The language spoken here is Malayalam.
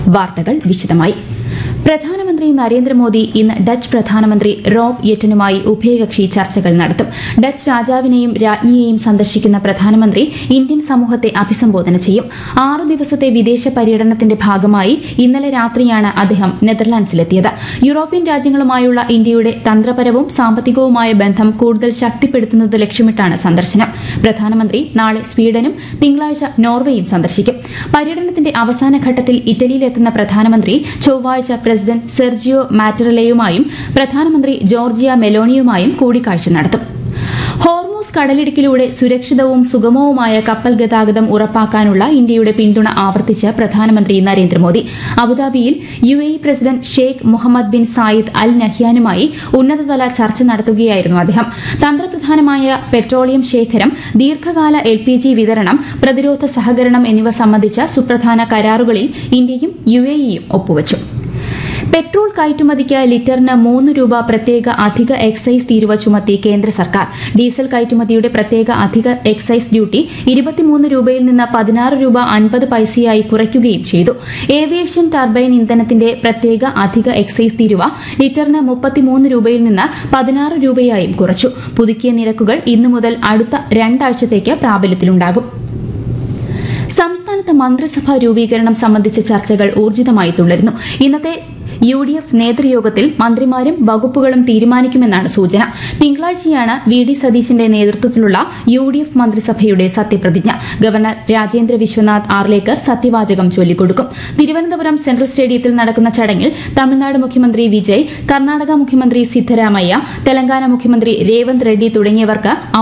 വാർത്തകൾ വിശദമായി പ്രധാനമന്ത്രി നരേന്ദ്രമോദി ഇന്ന് ഡച്ച് പ്രധാനമന്ത്രി റോബ് യെറ്റനുമായി ഉഭയകക്ഷി ചർച്ചകൾ നടത്തും ഡച്ച് രാജാവിനെയും രാജ്ഞിയെയും സന്ദർശിക്കുന്ന പ്രധാനമന്ത്രി ഇന്ത്യൻ സമൂഹത്തെ അഭിസംബോധന ചെയ്യും ആറു ദിവസത്തെ വിദേശ പര്യടനത്തിന്റെ ഭാഗമായി ഇന്നലെ രാത്രിയാണ് അദ്ദേഹം നെതർലാൻഡ്സിലെത്തിയത് യൂറോപ്യൻ രാജ്യങ്ങളുമായുള്ള ഇന്ത്യയുടെ തന്ത്രപരവും സാമ്പത്തികവുമായ ബന്ധം കൂടുതൽ ശക്തിപ്പെടുത്തുന്നത് ലക്ഷ്യമിട്ടാണ് സന്ദർശനം പ്രധാനമന്ത്രി നാളെ സ്വീഡനും തിങ്കളാഴ്ച നോർവേയും സന്ദർശിക്കും പര്യടനത്തിന്റെ അവസാന ഘട്ടത്തിൽ ഇറ്റലിയിലെത്തുന്ന പ്രധാനമന്ത്രി ചൊവ്വാഴ്ച പ്രസിഡന്റ് സെർജിയോ മാറ്ററലയുമായും പ്രധാനമന്ത്രി ജോർജിയ മെലോണിയുമായും കൂടിക്കാഴ്ച നടത്തും ഹോർമോസ് കടലിടുക്കിലൂടെ സുരക്ഷിതവും സുഗമവുമായ കപ്പൽ ഗതാഗതം ഉറപ്പാക്കാനുള്ള ഇന്ത്യയുടെ പിന്തുണ ആവർത്തിച്ച് പ്രധാനമന്ത്രി നരേന്ദ്രമോദി അബുദാബിയിൽ U A president Sheikh Mohammed bin Zayed Al നഹ്യാനുമായി ഉന്നതതല ചർച്ച നടത്തുകയായിരുന്നു അദ്ദേഹം തന്ത്രപ്രധാനമായ പെട്രോളിയം ശേഖരം ദീർഘകാല എൽ പി ജി വിതരണം പ്രതിരോധ സഹകരണം എന്നിവ സംബന്ധിച്ച സുപ്രധാന കരാറുകളിൽ ഇന്ത്യയും യു എ ഇയും ഒപ്പുവച്ചു പെട്രോൾ കയറ്റുമതിക്ക് ലിറ്ററിന് മൂന്ന് രൂപ പ്രത്യേക അധിക എക്സൈസ് തീരുവ ചുമത്തി കേന്ദ്ര സർക്കാർ ഡീസൽ കയറ്റുമതിയുടെ പ്രത്യേക അധിക എക്സൈസ് ഡ്യൂട്ടി ഇരുപത്തിമൂന്ന് രൂപയിൽ നിന്ന് പതിനാറ് രൂപ അൻപത് പൈസയായി കുറയ്ക്കുകയും ചെയ്തു ഏവിയേഷൻ ടർബൈൻ ഇന്ധനത്തിന്റെ പ്രത്യേക അധിക എക്സൈസ് തീരുവ ലിറ്ററിന് മുപ്പത്തിമൂന്ന് രൂപയിൽ നിന്ന് പതിനാറ് രൂപയായും കുറച്ചു പുതുക്കിയ നിരക്കുകൾ ഇന്നു മുതൽ അടുത്ത രണ്ടാഴ്ചത്തേക്ക് പ്രാബല്യത്തിലുണ്ടാകും സംസ്ഥാനത്ത് മന്ത്രിസഭാ രൂപീകരണം സംബന്ധിച്ച ചർച്ചകൾ ഊർജിതമായി തുടരുന്നു ഇന്നത്തെ യു ഡി എഫ് നേതൃയോഗത്തിൽ മന്ത്രിമാരും വകുപ്പുകളും തീരുമാനിക്കുമെന്നാണ് സൂചന തിങ്കളാഴ്ചയാണ് വി ഡി സതീശിന്റെ നേതൃത്വത്തിലുള്ള യു ഡി എഫ് മന്ത്രിസഭയുടെ സത്യപ്രതിജ്ഞ ഗവർണർ രാജേന്ദ്ര വിശ്വനാഥ് ആർലേക്കർ സത്യവാചകം ചൊല്ലിക്കൊടുക്കും തിരുവനന്തപുരം സെൻട്രൽ സ്റ്റേഡിയത്തിൽ നടക്കുന്ന ചടങ്ങിൽ തമിഴ്നാട് മുഖ്യമന്ത്രി വിജയ് കർണാടക മുഖ്യമന്ത്രി സിദ്ധരാമയ്യ തെലങ്കാന മുഖ്യമന്ത്രി രേവന്ത് റെഡ്ഡി തുടങ്ങിയവർക്ക്